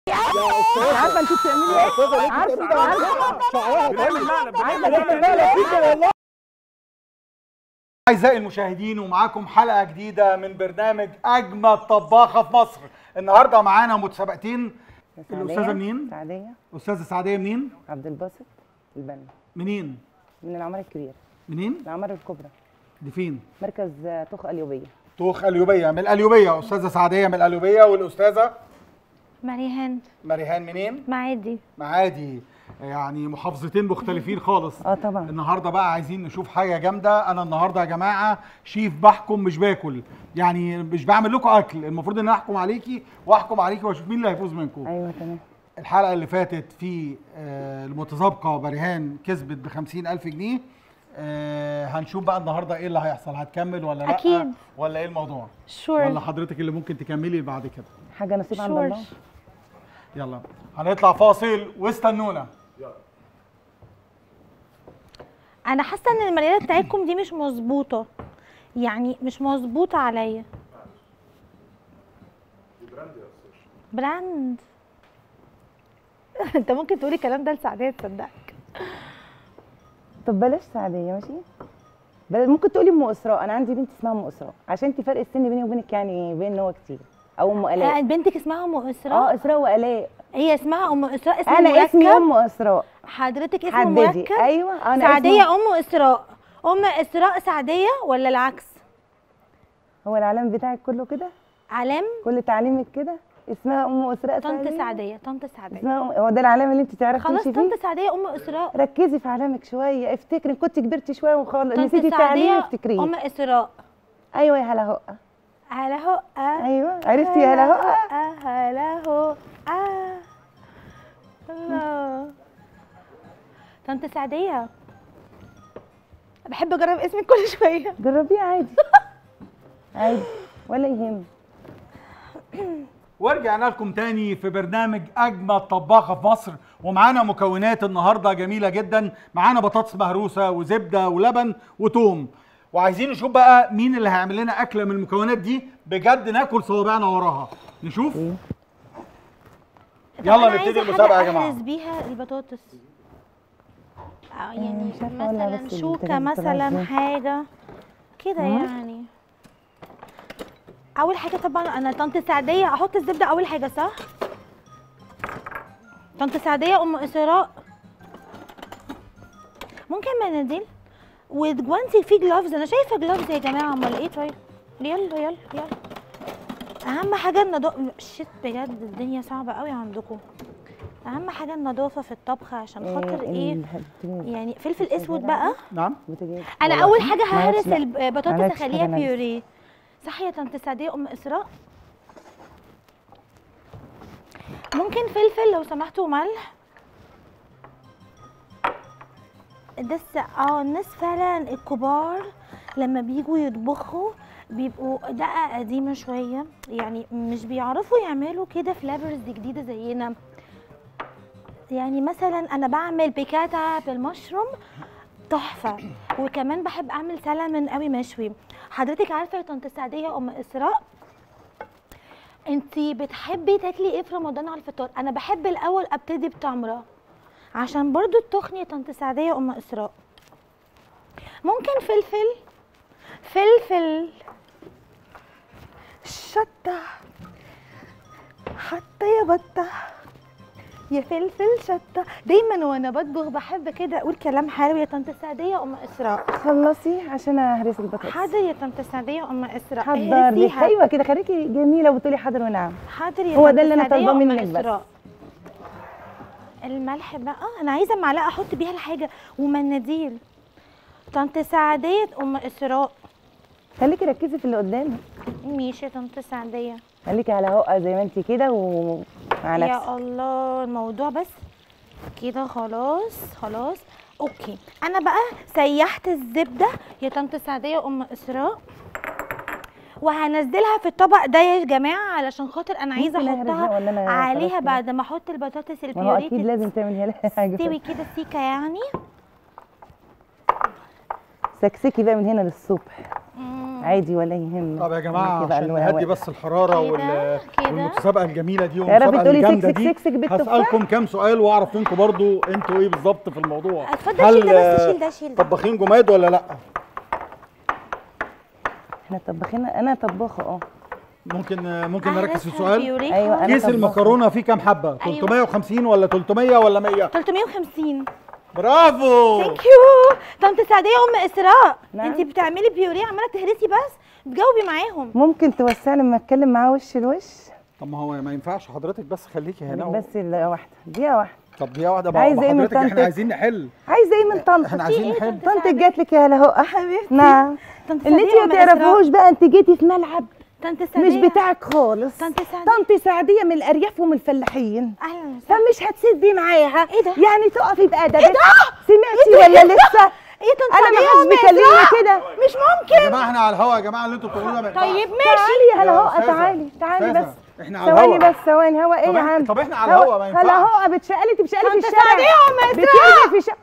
عارفه انت بتعملي ايه؟ عارفه عارفه أعزائي المشاهدين ومعاكم حلقة جديدة من برنامج أجمد طباخة في مصر النهاردة معانا متسابقتين الأستاذة منين؟ سعديه أستاذة سعدية منين؟ عبد الباسط البنا منين؟ من العماره الكبيره منين؟ العماره الكبرى دي فين؟ مركز طوخ اليوبيه توخ اليوبية من الأليوبية أستاذة سعدية من الأليوبية والأستاذة مريهان مريهان منين؟ معادي معادي يعني محافظتين مختلفين خالص اه طبعا النهارده بقى عايزين نشوف حاجه جامده انا النهارده يا جماعه شيف بحكم مش باكل يعني مش بعمل لكم اكل المفروض ان أنا احكم عليكي واحكم عليكي واشوف مين اللي هيفوز منكم ايوه تمام الحلقه اللي فاتت في آه، المتسابقه بريهان كسبت ب 50000 جنيه آه، هنشوف بقى النهارده ايه اللي هيحصل هتكمل ولا لا أكيد. ولا ايه الموضوع شور ولا حضرتك اللي ممكن تكملي بعد كده حاجه نصيب عند شور الله يلا هنطلع فاصل واستنونا انا حاسه ان المارينات بتاعتكم دي مش مظبوطه يعني مش مظبوطه عليا براند انت ممكن تقولي الكلام ده لسعديه تصدقك طب بلاش سعديه ماشي بل ممكن تقولي ام اسراء انا عندي بنت اسمها ام اسراء عشان انت فرق السن بيني وبينك يعني بين ان هو كتير او ام آه، الاء بنتك اسمها ام اه اسراء اسراء والاء هي اسمها ام اسراء اسم انا اسمي مركب ام اسراء حضرتك اسم حددي مركب ايوه انا سعديه اسمي- ام اسراء ام اسراء سعديه ولا العكس هو العلام بتاعك كله كده علام كل تعليمك كده اسمها ام اسراء طنط سعدية؟ سعديه طنط سعديه اسمها أم- هو ده العلام اللي انت تعرفي خلاص تمشي فيه طنط سعديه ام اسراء ركزي في علامك شويه افتكري كنت كبرتي شويه وخلاص طنط نسيتي التعليم سعديه افتكريه ام اسراء ايوه يا هلا هقه على هو ايوه عرفتي يا هلا هقه هلا هو الله طنط سعديه بحب اجرب اسمك كل شويه جربيه عادي عادي ولا يهم ورجعنا لكم تاني في برنامج اجمد طباخه في مصر ومعانا مكونات النهارده جميله جدا معانا بطاطس مهروسه وزبده ولبن وتوم وعايزين نشوف بقى مين اللي هيعمل لنا اكله من المكونات دي بجد ناكل صوابعنا وراها نشوف إيه؟ طب يلا أنا نبتدي عايزة المسابقة حاجة يا جماعة. أحرز بيها البطاطس آه، يعني مش عارفة أقولها مثلا بس شوكة البوتاجاز طلع مثلا إزاي. حاجة كده مم. يعني أول حاجة طبعا أنا طنط سعدية أحط الزبدة أول حاجة صح؟ طنط سعدية أم إسراء ممكن مناديل وجوانتي فيه جلافز أنا شايفة جلافز يا جماعة أمال إيه طيب؟ يلا يلا يلا أهم حاجة النضافة شيت بجد الدنيا صعبة قوي عندكم أهم حاجة النظافة في الطبخ عشان خاطر إيه يعني فلفل اسود بقى نعم بوتاجاز انا ولا اول حاجه معلش ههرس لا. البطاطس معلش اخليها حاجة معلش. بيوريه صح يا طنط سعديه ام اسراء ممكن فلفل لو سمحتوا وملح ده الس... اه الناس فعلا الكبار لما بيجوا يطبخوا بيبقوا دقة قديمة شوية يعني مش بيعرفوا يعملوا كده فلافرز جديدة زينا يعني مثلا انا بعمل بيكاتا بالمشروم تحفه وكمان بحب اعمل سلمون قوي مشوي حضرتك عارفه يا طنط سعديه ام اسراء انتي بتحبي تاكلي ايه في رمضان على الفطار انا بحب الاول ابتدي بتمره عشان برضو التخن يا طنط سعديه ام اسراء ممكن فلفل فلفل شطه حتى يا بطه يا فلفل شطه دايما وانا بطبخ بحب كده اقول كلام حلو يا طنط سعديه ام اسراء خلصي عشان اهرس البطاطس حاضر يا طنط سعديه ام اسراء حضر لك اهرسيها. ايوه كده خليكي جميله وبتقولي حاضر ونعم حاضر يا هو طنط ده اللي أنا سعدية طالباه أم منك بس. إسراء. الملح بقى انا عايزه معلقه احط بيها الحاجه ومناديل طنط سعديه ام اسراء خليكي ركزي في اللي قدامك ماشي يا طنط سعديه خليكي على هقه زي ما انت كده ومع نفسك يا الله الموضوع بس كده خلاص خلاص اوكي انا بقى سيحت الزبده يا طنط سعديه ام اسراء وهنزلها في الطبق ده يا جماعه علشان خاطر انا عايزه ممكن أهرس بقى احطها ولا أنا عليها خلاص كده؟ بعد ما احط البطاطس ما هو البيوريه اكيد لازم تعملي لها حاجه تستوي كده سيكه يعني سكسكي بقى من هنا للصبح مم. عادي ولا يهمك طب يا جماعه كده عشان الوهوات. نهدي بس الحراره كده، وال... كده. والمتسابقه الجميله دي يا رب والمسابقه تقولي الجامده سكسك دي سكسك بالتفاح. هسالكم كام سؤال واعرف منكم برضو انتوا ايه بالظبط في الموضوع اتفضل هل شيل ده بس آه، شيل ده شيل ده طباخين جماد ولا لا احنا طباخين انا طباخه اه ممكن آه، ممكن أنا نركز في لسه السؤال بيوريك أيوة، أهو. أنا كيس طباخة. المكرونه فيه كام حبه أيوة. 350 ولا 300 ولا 100 350 برافو ثانك يو طنط سعديه ام اسراء نعم. انت بتعملي بيوريه عماله تهرسي بس تجاوبي معاهم ممكن توسع لما اتكلم معاه وش لوش طب ما هو ما ينفعش حضرتك بس خليكي هنا و- بس دقيقه واحده دقيقه واحده طب دقيقه واحده بقى عايزة إيه من حضرتك احنا طنطك؟ عايزين نحل عايزه ايه من طنط احنا عايزين إيه نحل طنط طنط جات لك يا هلا حبيبتي نعم طنط اللي سعديه انت ام ما اسراء تعرفوش بقى انت جيتي في ملعب طنط مش سعديه بتاعك خالص طنط سعديه طنط سعديه من الارياف ومن الفلاحين اهلا وسهلا فمش هتسدي معاها ايه ده؟ يعني تقفي بادب ايه ده؟ سمعتي إيه ده؟ ولا لسه ايه طنط انا ما سعديه حدش ام بيكلمني اسراء كده مش يا ممكن جماعه احنا على الهوا يا جماعه اللي انتوا بتقولوه ده ما ينفعش. طيب ماشي تعالي يا هلا يا هو أستاذة، تعالي تعالي أستاذة، بس احنا على ثواني الهوا بس ثواني هوا ايه طب يا إحنا- عم طب إحنا على الهوا، ما هلا ينفعش. هو بتشقلي انت بتشقلي في طنط الشارع سعدية يا أم إسراء. بتيجي في شارع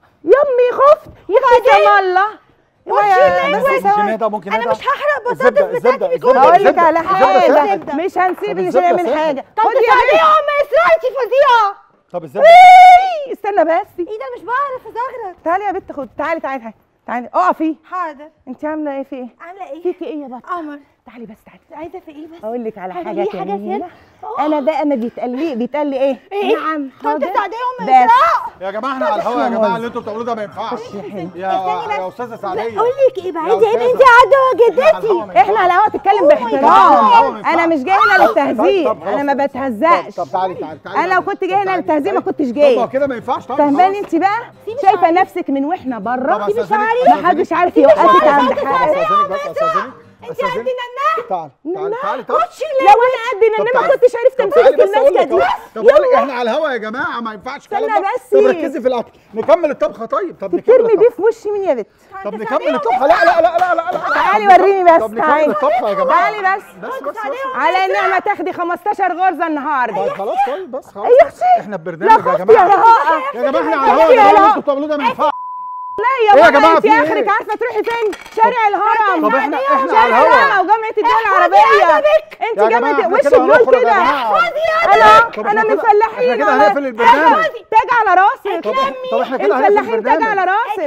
يمي خفت يا سلام الله واتش يا- اللي بس هو- ثواني. ممكن نهدى ممكن انا نهدى مش هحرق الزبدة- بطاطس الزبدة- بتاعتي الزبدة- هقول لك الزبدة- على الزبدة حاجه ساحت. مش هنسيب طب مش الزبدة هنعمل ساحت. حاجه طنط خد يا سعديه بنت. ام اسراء انت فظيعه طب الزبده إيه، استنى بس ايه ده مش بعرف ازغرط تعالي يا بنت خد تعالي تعالي تعالي تعالي اقفي حاضر انت عامله ايه في ايه عامله ايه فيكي ايه يا بطل قمر تعالي بس تعالي عايزه في ايه بس اقول لك على حاجة حاجه ليه حاجة جميله سر؟ انا بقى ما بيتقال لي بيتقال لي ايه ايه نعم طنط حاضر. سعديه ام بس. اسراء يا جماعه احنا على الهوا يا جماعه اللي انتوا بتقولوه ده ما ينفعش خش يا حلو يا يا استاذه سعديه بقول لك ايه بقى عايزه ايه أستاذة. انت قاعده إحنا على الهوا جدتي ما احنا على الهوا تتكلم Oh my God. باحترام God. انا مش جايه هنا طب- للتهزيق طب- طب خلاص. انا ما بتهزقش طب تعالي تعالي تعالي انا لو كنت جايه هنا تعالي، للتهزيق ما تعالي. كنتش طب ما جايه كده ما ينفعش طبعا فاهماني انت بقى شايفه شعري. نفسك من واحنا طب بره أستاذنك- ما حدش عارف يوقفك عند حاجه استاذنك بس استاذنك انت قد نناه تعالي تعالي تعالي تعالي خدش لو انا قد ان انا ما كنتش عرفت طب تعالي امسكك بس أقول الماسكه لك دي أهو. طب بقول لك يلا. احنا على الهوا يا جماعه ما ينفعش الكلام استنى ده. بس. طب ركزي في الاكل نكمل الطبخه طيب طب نكمل بترمي دي الطبخه في وشي مين يا بنت طب نكمل الطبخه لا لا لا لا لا لا تعالي طب وريني نكمل- بس طب نكمل تعالي الطبخه يا جماعه تعالي بس بس بس, بس. على النعمه تاخدي 15 غرزه النهارده طيب خلاص طيب بس خلاص يا اختي احنا في لا برنامج يا خفتي يا جماعه هواء يا جماعه احنا على خفتي الهوا يا يا جماعه هواء. انتوا بتعملوا ده ما ينفعش لا إيه يا يا ماما جماعة انت في إيه؟ اخرك عارفه تروحي فين شارع الهرم طب إحنا- إحنا شارع على الهوا. الهرم وجامعه الدول العربيه انت يا جامعه جماعة إحنا وش كده الدول هنخرج يا كده جماعة. انا طب انا إحنا من كده- فلاحين إحنا كده والله. هنقفل البرنامج. تاج على راسك طب طب احنا كده هنقفل الفلاحين تاج على البرنامج راسك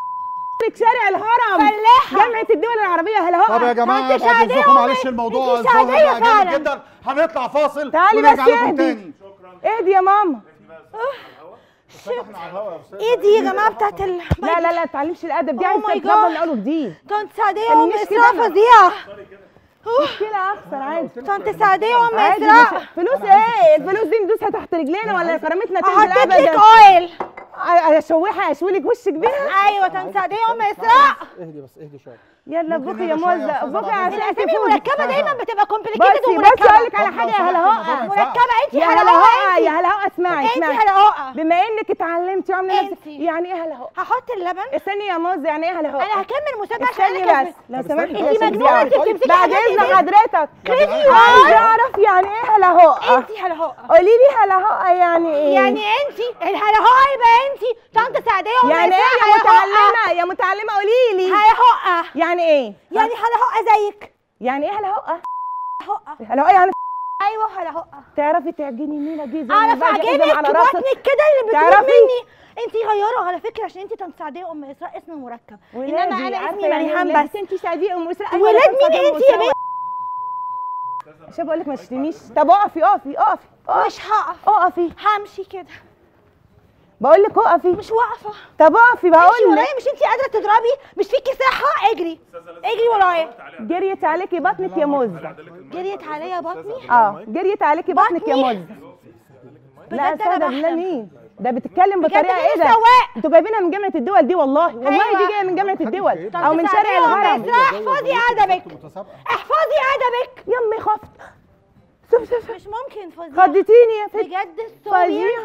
شارع الهرم فلاحة. جامعه الدول العربيه هلا هو طب يا جماعه انت بعد سعدية اذنكم ولا- معلش الموضوع انت الظهر سعدية بقى جامد فعلا. جدا هنطلع فاصل تعالي ونرجع بس لكم اهدي. تاني اهدي يا ماما احنا على الهوا يا استاذ ايه دي يا جماعه بتاعت ال لا لا لا تعلمش الادب دي Oh عايزه my تتربى God. من اول وجديد طنط سعديه ام كلمنيش كده اسراء أنا. فظيعه مشكله اخسر عادي طنط سعديه ام عادي اسراء مش- فلوس ايه الفلوس دي ندوسها تحت رجلينا ولا كرامتنا تنزل هحط لك ابدا اويل اشوحها اشوي وشك بيها ايوه طنط سعديه ام اسراء اهدي بس اهدي شويه يلا ممكن بوكي يا نهدى شوية يا موزه أستاذة بوكي بعد عشان الاسامي تفوزي. المركبه دايما بتبقى كومبليكيتد بصي بصي اقول لك ومركبه على حاجه يا هلا هقه مركبه انت يا هلا هلا هقه هقه يا هلا هقه اسمعي انت اسمعي هلا هقه بما انك اتعلمتي وعامله نفسك انتي. يعني ايه هلا هقه هحط اللبن استني يا موزه يعني ايه هلا هقه انا هكمل مسابقه عشان استني انا بس كسبت لو طب سمحتي استني. يا انتي شيخ مجنونة، زياد. انتي بتمسكي بعد حاجات اذن زي- حضرتك جدعان. عايزه اعرف يعني ايه هلا هقه انت هلا هقه قولي لي هلا هقه يعني ايه يعني انت الهلا هقه يبقى انت طنط سعديه ام يعني ايه اسراء يا هلا هقه متعلمه يا متعلمه قولي لي هلا هقه يعني ايه يعني هلا هقه زيك يعني ايه هلا هقه هقه هلا هقه يعني ايوه هلا هقه تعرفي تعجني مينا دي زي اعرف ما باجي أعزم اعجبك على راسك بطنك كده اللي بتروح تعرفي؟ مني انت غيره على فكره عشان انت طنط سعديه ام اسراء اسم مركب انما ولادي انا عارفة اسمي يعني مريهان ولادي. بس انت سعديه ام اسراء ولاد مين انت يا بنت عشان بقول لك ما تشتميش طب اقفي اقفي اقفي اقفي مش هقف اقفي همشي كده بقول لك اقفي مش واقفه طب اقفي امشي بقول لك ورايا مش انت قادره تضربي مش فيكي صحه اجري اجري ورايا جريت عليكي بطنك يا موزه جريت عليا بطني اه جريت عليكي بطنك يا بطني؟ موزه لا بجد أنا استاذ بالله بحلم. مين ده بتتكلم بجد بطريقه مين ايه ده السواق؟ انتوا جايبينها من جامعه الدول دي والله والله أيوة. دي جايه من جامعه الدول طب او من سعدية شارع أم الهرم إسراء، احفظي ادبك متسابقه احفظي ادبك يمي خفت شوف شوف شوف مش ممكن فظيع خضتيني يا فتي بجد الصوبيا فظيع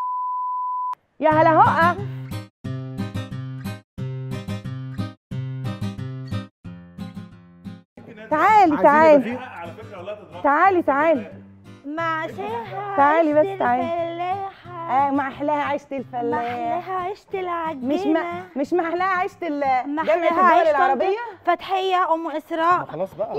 يا هلا هقه تعالي تعالي تعالي تعالي معشاها تعالي بس عشت تعالي. الفلاحة احلاها آه ما احلاها عيشه الفلاح محلاها عشت العجينه مش ما مش محلاها عيشه ال- جامعه محلاها الدول عشت العربيه فتحيه ام اسراء خلاص بقى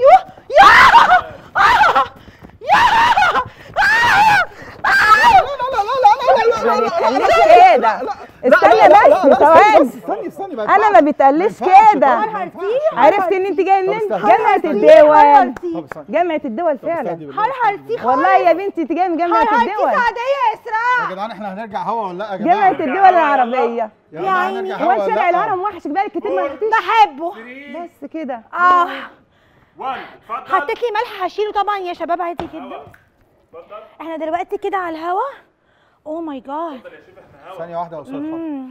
ما بيتقالش كده استنى بس ثواني استني استني بقى انا ما بيتقالش كده عرفت ان انت جاي منين جامعه الدول طب استني جامعه الدول طب استهدي فعلا بالله. هرهرتي والله يا بنتي انت جايه من جامعه هرهرتي الدول سعديه يا اسراء يا جدعان احنا هنرجع هوا ولا لا يا جماعه جامعه الدول العربيه يا جماعه عيني. هنرجع هو هوا ولا شارع لا الهرم وحش بالك كتير ما رحتيش بحبه بس كده اه وان اتفضل حطيت لي ملح هشيله طبعا يا شباب عادي جدا اتفضل احنا دلوقتي كده على الهوا اوه ماي جاد ثانيه واحده يا استاذ اتفضل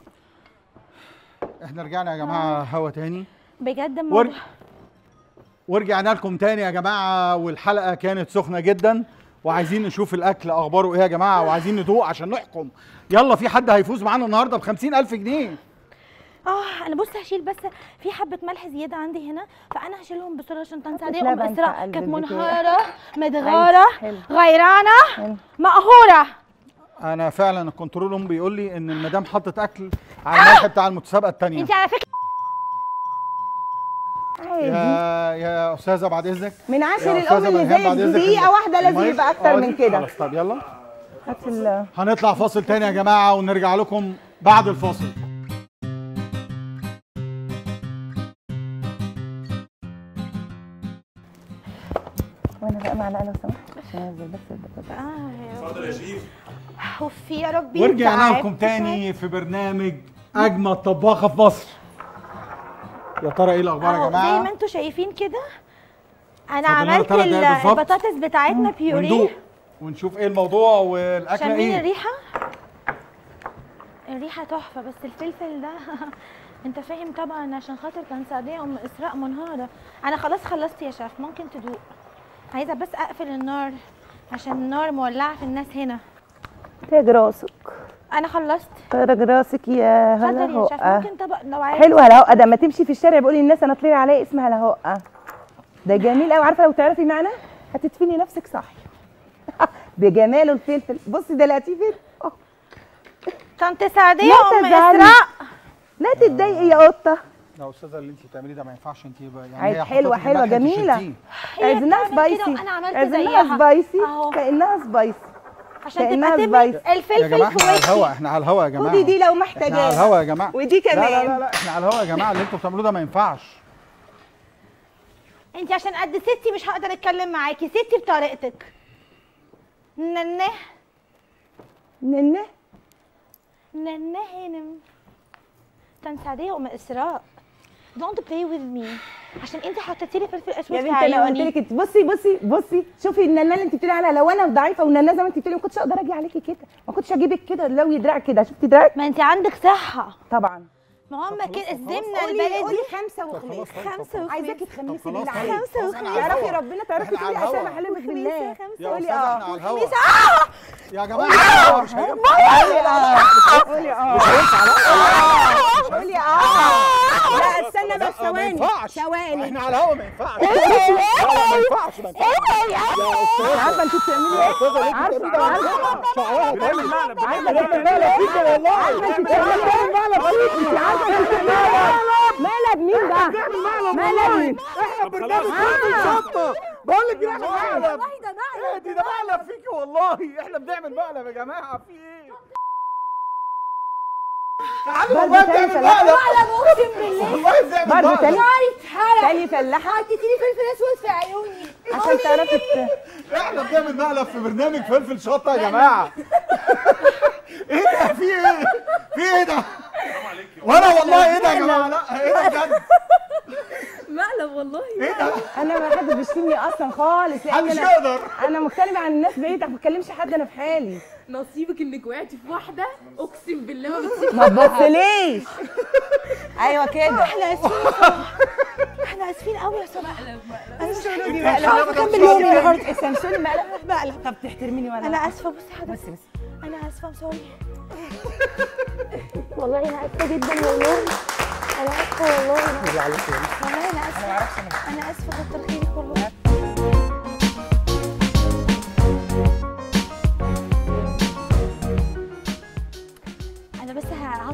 احنا رجعنا يا جماعه هوا تاني بجد ور... الموضوع ورجعنا لكم تاني يا جماعه والحلقه كانت سخنه جدا وعايزين نشوف الاكل اخباره ايه يا جماعه وعايزين ندوق عشان نحكم يلا في حد هيفوز معانا النهارده ب 50000 جنيه اه انا بص هشيل بس في حبه ملح زياده عندي هنا فانا هشيلهم بسرعه عشان تنسى عليه ام لبن في اسراء قلب كانت البتاع. منهاره مدغاره حلو. غيرانه حلو. مقهوره انا فعلا الكنترول روم بيقول لي ان المدام حطت اكل على الملح بتاع المتسابقه الثانيه انت على فكره عادي يا يا استاذه بعد اذنك من يا عشر أستاذة الام اللي مريم بعد زيك إذنك دقيقه واحده لازم المايك. يبقى اكتر آه، من كده خلاص طب يلا هات ال- هنطلع فاصل تاني يا جماعه ونرجع لكم بعد الفاصل وانا بقى معلقه لو سمحت عشان انزل بس البطاطس اه يا اتفضل يا شيف اوف يا ربي ورجعنا تعبت. لكم تاني في برنامج اجمد طباخه في مصر يا ترى ايه الاخبار يا أهو زي جماعه ما انتم شايفين كده انا فاضل لنا عملت تلات دقايق ال- بالظبط. البطاطس بتاعتنا بيوري وندوق ونشوف ايه الموضوع والاكله شامين ايه الريحه الريحه تحفه بس الفلفل ده انت فاهم طبعا عشان خاطر كان سعديه ام اسراء منهاره انا خلاص خلصت يا شيف ممكن تدوق عايزه بس اقفل النار عشان النار مولعه في الناس هنا تاج راسك انا خلصت تاج راسك يا هلا شاطر يا شيف هقه ممكن طبق لو عايز حلوه هلا هقه ده لما تمشي في الشارع بيقولي الناس انا طلع عليا اسمها هلا هقه ده جميل قوي عارفه لو تعرفي معنى هتدفني نفسك صح بجماله الفلفل بصي ده لطيف أهو. طنط سعديه لا ام تزعلي. اسراء لا تتضايقي يا قطه يا استاذه اللي انت بتعمليه ده ما ينفعش انت يعني عايز هي حلوة، حطت لي حلوة، ملح أنت جميلة. شلتيه. هي عايزينها بتعمل كده سبايسي وانا عملت عايزينها زيها سبايسي أهو. كانها سبايسي عشان كأنها تبقى سبايسي. تبقى يا الفلفل جماعه في احنا على الهوا وشي احنا على الهوا يا جماعه خدي دي لو احنا على محتاجاها الهوا يا جماعه ودي لا لا لا كمان لا احنا على الهوا يا جماعه اللي انتوا بتعملوه ده ما ينفعش انت عشان قد ستي مش هقدر اتكلم معاكي ستي بطريقتك ننه ننه ننه هنم تنسعديه ام اسراء دونت بلاي وذ مي عشان انت حطيتي لي فلفل اسود يا في بنتي انا قلت عيوني لك انت بصي بصي بصي شوفي النانه اللي انت بتقولي عليها لو انا ضعيفه والنانه زي ما انت بتقولي ما كنتش اقدر اجي عليكي كده ما كنتش اجيبك كده لو دراعك كده شفتي دراعك ما انت عندك صحه طبعا ما هم كده الزمنه قولي البلدي قولي خمسه وخميس خمسة وخميس عايزاكي تخمسي طب خلاص بالله طيب. عليك خمسة خلاص احنا على تعرفي الهوا. ربنا تعرفي احنا على تقولي عشان الهوا. احلمك بالله خمسة يا قولي استاذ اه احنا على الهوا خميس آه! يا جماعه مش هينفع قولي اه قولي اه قولي اه لا استنى بس ما ثواني ينفعش ثواني احنا على الهوا ما ينفعش لا لا ما ينفعش ما ينفعش يا استاذ عارفه انت بتعملي ايه عارفه عارفه بنعمل مقلب عارفه بتعملي ايه عارفه انت بتعملي ايه انت عارفه انت بتعملي ايه مقلب مين ده مقلب مين طب خلاص شطه بقول لك احنا مقلب ايه دي ده مقلب فيكي والله احنا بنعمل مقلب يا جماعه في ايه تعالوا برضه والله تاني بنعمل فلاحة. مقلب اقسم بالله والله بنعمل برضه مقلب تاني اتحرق تاني فلاحه حطيتي لي فلفل اسود في عيوني عشان تعرفي ت- احنا بنعمل مقلب في برنامج فلفل شطه يا جماعه ايه ده في ايه في ايه ده وانا والله ايه ده يا جماعه لا ايه ده بجد مقلب والله ايه ده انا ما حدش بيشتمني اصلا خالص لان محدش انا يقدر انا مختلفه عن الناس بعيد ما بكلمش حد انا في حالي نصيبك انك وقعتي في واحده اقسم بالله ما بتسيب ما تبصليش ايوه كده احنا اسفين احنا اسفين قوي يا صباح مش عارفه اكمل يومي النهارده السمسوني مقلب مقلب طب تحترميني ولا انا اسفه بصي حضرتك بصي بصي انا اسفه سوري والله انا اسفه جدا والله انا اسفه والله والله انا اسفه انا اسفه كتر خيرك والله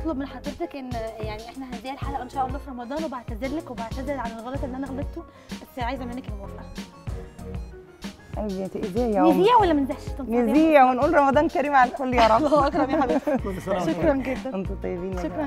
بطلب من حضرتك ان يعني احنا هنذيع الحلقه ان شاء الله في رمضان وبعتذر لك وبعتذر عن الغلط اللي انا غلطته بس عايزه منك الموافقه قلبي انت ازاي يا عمر نذيع ولا ما نذيعش طب نذيع ونقول رمضان كريم على الكل يا رب الله اكرم يا حبيبتي شكرا جدا انتوا طيبين يا شكرا جماعة.